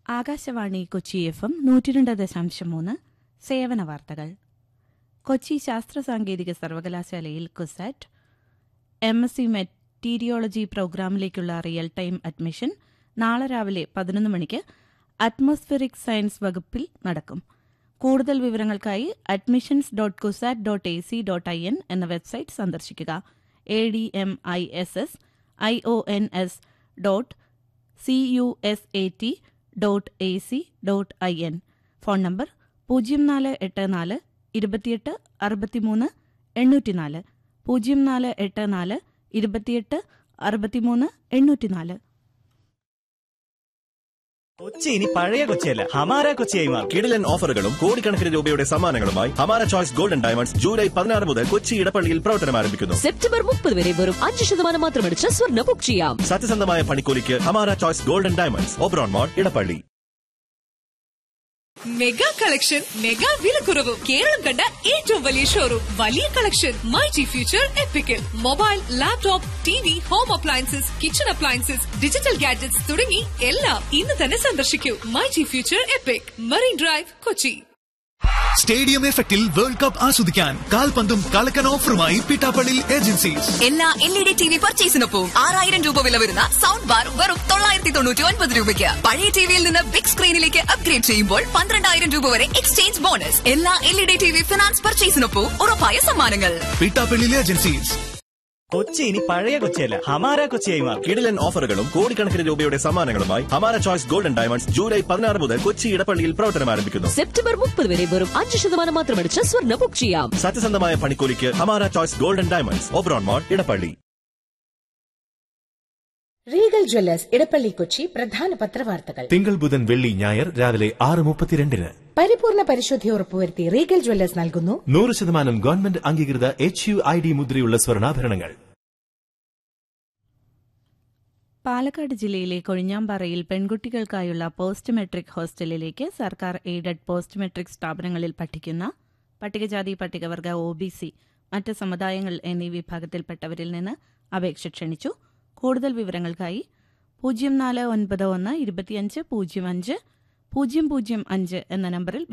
Akashvani Kochi F M നൂറ്റിരണ്ട് ദശാംശം മൂന്ന് സേവന വാർത്തകൾ കൊച്ചി ശാസ്ത്ര സാങ്കേതിക സർവകലാശാലയിൽ CUSAT M S C meteorology പ്രോഗ്രാമിലേക്കുള്ള റിയൽ ടൈം അഡ്മിഷൻ നാളെ രാവിലെ പതിനൊന്ന് മണിക്ക് അറ്റ്മോസ്ഫിയറിക് സയൻസ് വകുപ്പിൽ നടക്കും കൂടുതൽ വിവരങ്ങൾക്കായി admissions dot CUSAT dot A C dot I N എന്ന വെബ്സൈറ്റ് സന്ദർശിക്കുക A D M I S S I O N S dot C U S A T dot A C dot I N phone number പൂജ്യം നാല് എട്ട് നാല് ഇരുപത്തിയെട്ട് അറുപത്തിമൂന്ന് എണ്ണൂറ്റിനാല് പൂജ്യം നാല് എട്ട് നാല് ഇരുപത്തിയെട്ട് അറുപത്തിമൂന്ന് എണ്ണൂറ്റിനാല് കൊച്ചി ഇനി പഴയ കൊച്ചിയല്ല ഹമാര കൊച്ചിയായി മാറും കിടിലൻ ഓഫറുകളും കോടിക്കണക്കിന് രൂപയുടെ സമ്മാനങ്ങളുമായി ഹമാര ചോയ്സ് ഗോൾഡൻ ഡയമണ്ട്സ് ജൂലൈ പതിനാറ് മുതൽ കൊച്ചി ഇടപ്പള്ളിയിൽ പ്രവർത്തനം ആരംഭിക്കുന്നു സെപ്റ്റംബർ മുപ്പത് വരെ വെറും അഞ്ച് ശതമാനം മാത്രമടിച്ച് സ്വർണ്ണ ബുക്ക് ചെയ്യാം സത്യസന്ധമായ പണിക്കൂലിക്ക് Hamara choice golden diamonds Oberon mall Edappally mega collection mega വിലക്കുറവും കേരളം കണ്ട ഏറ്റവും വലിയ ഷോറൂം വലിയ collection my G future epical mobile laptop T V home appliances kitchen appliances digital gadgets തുടങ്ങി എല്ലാം ഇന്ന് തന്നെ സന്ദർശിക്കൂ my G future epic marine drive Kochi stadium എഫക്റ്റിൽ വേൾഡ് കപ്പ് ആസ്വദിക്കാൻ കാൽപന്തും കളക്കൻ ഓഫറുമായി പിട്ടാപ്പള്ളി ഏജൻസീസ് എല്ലാ L E D T V പർച്ചേസിനൊപ്പം ആറായിരം രൂപ വില വരുന്ന സൗണ്ട് ബാർ വെറും തൊള്ളായിരത്തി തൊണ്ണൂറ്റി ഒൻപത് രൂപയ്ക്ക് പഴയ ടിവിയിൽ നിന്ന് ബിഗ് സ്ക്രീനിലേക്ക് അപ്ഗ്രേഡ് ചെയ്യുമ്പോൾ പന്ത്രണ്ടായിരം രൂപ വരെ എക്സ്ചേഞ്ച് ബോണസ് എല്ലാ L E D T V finance പർച്ചേസിനൊപ്പം ഉറപ്പായ സമ്മാനങ്ങൾ പിട്ടാപ്പള്ളി ഏജൻസീസ് കൊച്ചി ഇനി പഴയ കൊച്ചിയല്ല ഹമാര കൊച്ചിയായി മാറും കിടിലൻ ഓഫറുകളും കോടിക്കണക്കിന് രൂപയുടെ സമ്മാനങ്ങളുമായി ഹമാര ചോയ്സ് ഗോൾഡൻ ഡയമണ്ട്സ് ജൂലൈ പതിനാറ് മുതൽ കൊച്ചി ഇടപ്പള്ളിയിൽ പ്രവർത്തനം ആരംഭിക്കുന്നു സെപ്റ്റംബർ മുപ്പത് വരെ വെറും അഞ്ച് ശതമാനം മാത്രമടിച്ച് സ്വർണ്ണ ബുക്ക് ചെയ്യാം സത്യസന്ധമായ പണിക്കൂലിക്ക് Hamara choice golden diamonds Oberon mall Edappally regal jewellers Edappally Kochi പ്രധാന പത്രവാർത്തകൾ തിങ്കൾ ബുധൻ വെള്ളി ഞായർ രാവിലെ ആറ് മുപ്പത്തിരണ്ടിന് പരിപൂർണ പരിശുദ്ധി ഉറപ്പുവരുത്തി റീഗൽ ജ്വല്ലേഴ്സ് നൽകുന്നു നൂറ് ശതമാനം ഗവൺമെന്റ് അംഗീകൃത എച്ച് യു ഐ ഡി മുദ്രയുള്ള സ്വർണ്ണാഭരണങ്ങൾ പാലക്കാട് ജില്ലയിലെ കൊഴിഞ്ഞാമ്പാറയിൽ പെൺകുട്ടികൾക്കായുള്ള പോസ്റ്റ് മെട്രിക് ഹോസ്റ്റലിലേക്ക് സർക്കാർ എയ്ഡഡ് പോസ്റ്റ് മെട്രിക് സ്ഥാപനങ്ങളിൽ പഠിക്കുന്ന പട്ടികജാതി പട്ടികവർഗ ഒ ബി സി മറ്റ് സമുദായങ്ങൾ എന്നീ വിഭാഗത്തിൽപ്പെട്ടവരിൽ നിന്ന് അപേക്ഷ ക്ഷണിച്ചു കൂടുതൽ വിവരങ്ങൾക്കായി പൂജ്യം നാല് ഒൻപത് ഒന്ന് ഇരുപത്തിയഞ്ച് പൂജ്യം അഞ്ച് പൂജ്യം പൂജ്യം അഞ്ച് എന്ന നമ്പറിൽ